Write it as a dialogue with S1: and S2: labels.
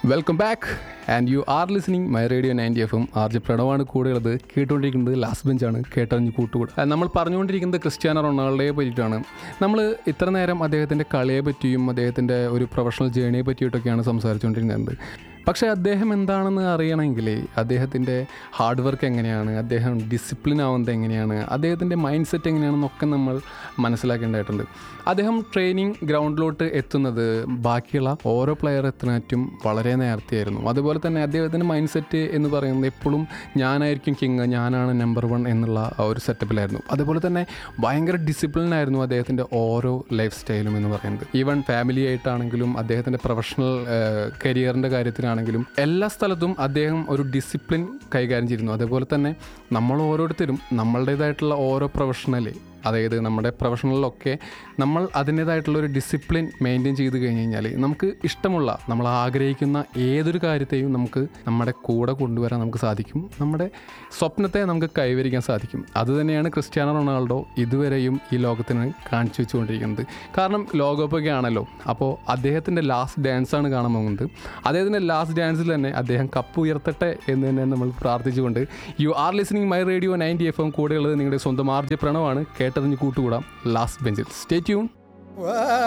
S1: welcome back and you are listening my radio ninety F M R J പ്രണവാണ് കൂടെയുള്ളത് കേട്ടുകൊണ്ടിരിക്കുന്നത് last ബെഞ്ചാണ് കേട്ടറിഞ്ഞ് കൂട്ടുകൂടെ ആ, നമ്മൾ പറഞ്ഞുകൊണ്ടിരിക്കുന്നത് ക്രിസ്ത്യാനോ റൊണാൾഡോയെ പറ്റിയിട്ടാണ് നമ്മൾ ഇത്ര നേരം അദ്ദേഹത്തിൻ്റെ കളിയെ പറ്റിയും അദ്ദേഹത്തിൻ്റെ ഒരു പ്രൊഫഷണൽ ജേണിയെ പറ്റിയിട്ടൊക്കെയാണ് സംസാരിച്ചുകൊണ്ടിരുന്നത് പക്ഷേ അദ്ദേഹം എന്താണെന്ന് അറിയണമെങ്കിൽ അദ്ദേഹത്തിൻ്റെ ഹാർഡ് വർക്ക് എങ്ങനെയാണ് അദ്ദേഹം ഡിസിപ്ലിൻ ആവുന്നത് എങ്ങനെയാണ് അദ്ദേഹത്തിൻ്റെ മൈൻഡ് സെറ്റ് എങ്ങനെയാണെന്നൊക്കെ നമ്മൾ മനസ്സിലാക്കേണ്ടതായിട്ടുണ്ട് അദ്ദേഹം ട്രെയിനിങ് ഗ്രൗണ്ടിലോട്ട് എത്തുന്നത് ബാക്കിയുള്ള ഓരോ പ്ലെയർ എത്തുന്നറ്റും വളരെ നേരത്തെയായിരുന്നു അതുപോലെ തന്നെ അദ്ദേഹത്തിൻ്റെ മൈൻഡ് സെറ്റ് എന്ന് പറയുന്നത് എപ്പോഴും ഞാനായിരിക്കും കിങ് ഞാനാണ് നമ്പർ വൺ എന്നുള്ള ആ ഒരു സെറ്റപ്പിലായിരുന്നു അതുപോലെ തന്നെ ഭയങ്കര ഡിസിപ്ലിൻ ആയിരുന്നു അദ്ദേഹത്തിൻ്റെ ഓരോ ലൈഫ് സ്റ്റൈലും എന്ന് പറയുന്നത് ഈവൻ ഫാമിലി ആയിട്ടാണെങ്കിലും അദ്ദേഹത്തിൻ്റെ പ്രൊഫഷണൽ കരിയറിൻ്റെ കാര്യത്തിലാണെങ്കിലും എല്ലാ സ്ഥലത്തും അദ്ദേഹം ഒരു ഡിസിപ്ലിൻ കൈകാര്യം ചെയ്തിരുന്നു അതേപോലെ തന്നെ നമ്മൾ ഓരോരുത്തരും നമ്മളുടേതായിട്ടുള്ള ഓരോ പ്രൊഫഷണൽ അതായത് നമ്മുടെ പ്രൊഫഷണലിലൊക്കെ നമ്മൾ അതിൻ്റേതായിട്ടുള്ള ഒരു ഡിസിപ്ലിൻ മെയിൻറ്റെയിൻ ചെയ്ത് കഴിഞ്ഞ് കഴിഞ്ഞാൽ നമുക്ക് ഇഷ്ടമുള്ള നമ്മൾ ആഗ്രഹിക്കുന്ന ഏതൊരു കാര്യത്തെയും നമുക്ക് നമ്മുടെ കൂടെ കൊണ്ടുവരാൻ നമുക്ക് സാധിക്കും നമ്മുടെ സ്വപ്നത്തെ നമുക്ക് കൈവരിക്കാൻ സാധിക്കും അതുതന്നെയാണ് ക്രിസ്ത്യാനോ റൊണാൾഡോ ഇതുവരെയും ഈ ലോകത്തിന് കാണിച്ചു വെച്ചുകൊണ്ടിരിക്കുന്നത് കാരണം ലോകകപ്പൊക്കെ ആണല്ലോ അപ്പോൾ അദ്ദേഹത്തിൻ്റെ ലാസ്റ്റ് ഡാൻസാണ് കാണാൻ പോകുന്നത് അദ്ദേഹത്തിൻ്റെ ലാസ്റ്റ് ഡാൻസിൽ തന്നെ അദ്ദേഹം കപ്പ് ഉയർത്തട്ടെ എന്ന് തന്നെ നമ്മൾ പ്രാർത്ഥിച്ചുകൊണ്ട് you are listening my radio ninety F M കൂടെയുള്ളത് നിങ്ങളുടെ സ്വന്തം ആർജെ പ്രണവാണ് കേട്ടറിഞ്ഞ് കൂട്ടുകൂടാം ലാസ്റ്റ് ബെഞ്ചിൽ സ്റ്റേ ട്യൂൺ